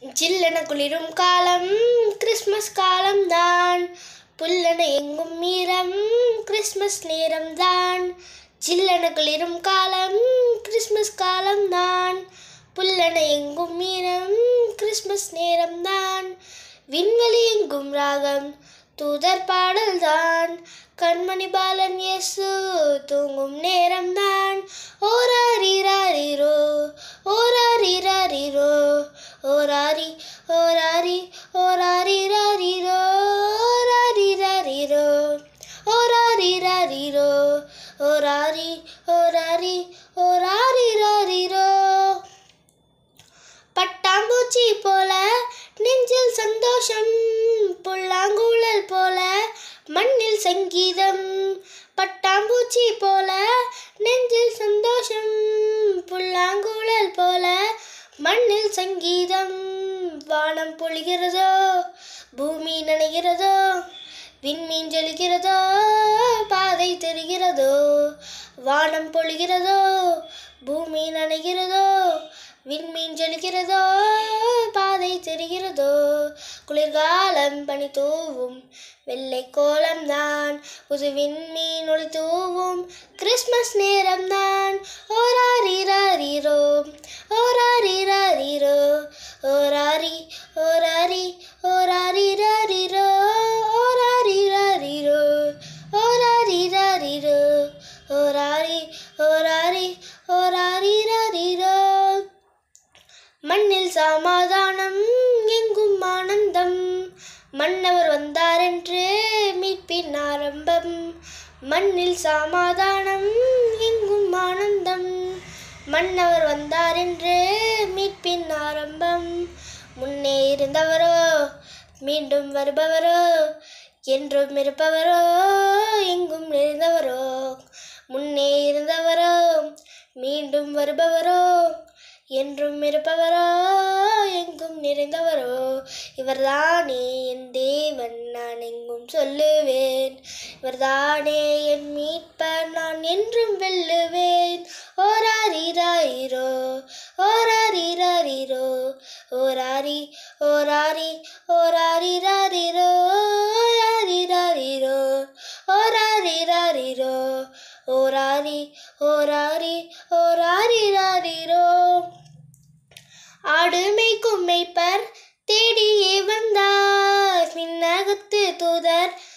ஜில்லென குளிரும் காலம் கிறிஸ்மஸ் காலம்தான் புல்லென எங்கும் மீறம் கிறிஸ்மஸ் நேரம்தான் ஜில்லென குளிரும் காலம் கிறிஸ்மஸ் காலம்தான் புல்லென எங்கும் மீறம் கிறிஸ்மஸ் நேரம்தான் விண்வெளி எங்கும் ராகம் தூதர் பாடல்தான் கண்மணி பாலன் இயேசு தூங்கும் நேரம்தான் ஓராரிராரிரோ ஓராரிராரிரோ ஓராரி ஓராரி ஓராரிராரிரோ ஓராரிராரிரோ ஓராரிராரிரோ ஓராரி ஓராரி ஓராரிராரிரோ பட்டாம்பூச்சி போல நெஞ்சில் சந்தோஷம் புல்லாங்குழல் போல மண்ணில் சங்கீதம் பட்டாம்பூச்சி போல நெஞ்சில் சந்தோஷம் புல்லாங்குழல் போல மண்ணில் சங்கீதம் வானம் பொழிகிறதோ பூமி நனைகிறதோ விண்மீன் ஜொலிக்கிறதோ பாதை தெரிகிறதோ வானம் பொழிகிறதோ பூமி நனைகிறதோ விண்மீன் ஜொலிக்கிறதோ பாதை தெரிகிறதோ குளிர்காலம் பனி தூவும் வெள்ளை கோலம்தான் புது விண்மீன் ஒளி தூவும் கிறிஸ்மஸ் நேரம்தான் ஓராரிராரிரோ ஓராரிராரிரோ ஓராரி ஓராரி ஓராரிராரிரோ ஓராரிராரிரோ ஓராரிராரிரோ ஓராரி ஓராரி ஓராரிராரிரோ மண்ணில் சமாதானம் எங்கும் ஆனந்தம் மன்னவர் வந்தாரென்று மீட்பின் ஆரம்பம் மண்ணில் சமாதானம் எங்கும் ஆனந்தம் மன்னவர் வந்தாரென்று மீட்பின் ஆரம்பம் முன்னே இருந்தவரோ மீண்டும் வருபவரோ என்றும் இருப்பவரோ எங்கும் நிறைந்தவரோ முன்னே இருந்தவரோ மீண்டும் வருபவரோ என்றும் இருப்பவரோ எங்கும் நிறைந்தவரோ இவர்தானே என் தேவன் நான் எங்கும் சொல்லுவேன் இவர்தானே என் மீட்பர் நான் என்றும் வெல்லுவேன் ஓராரிராரிரோ ஓராரிராரிரோ ஓராரி ஓராரி ஓராரிராரிரோ ஓராரிராரிரோ ஓராரிராரிரோ ஓராரி ஓராரி ஓராரிராரிரோ ஆடு மேய்க்கும் மேய்ப்பர் தேடியே வந்தார் விண்ணகத்து தூதர்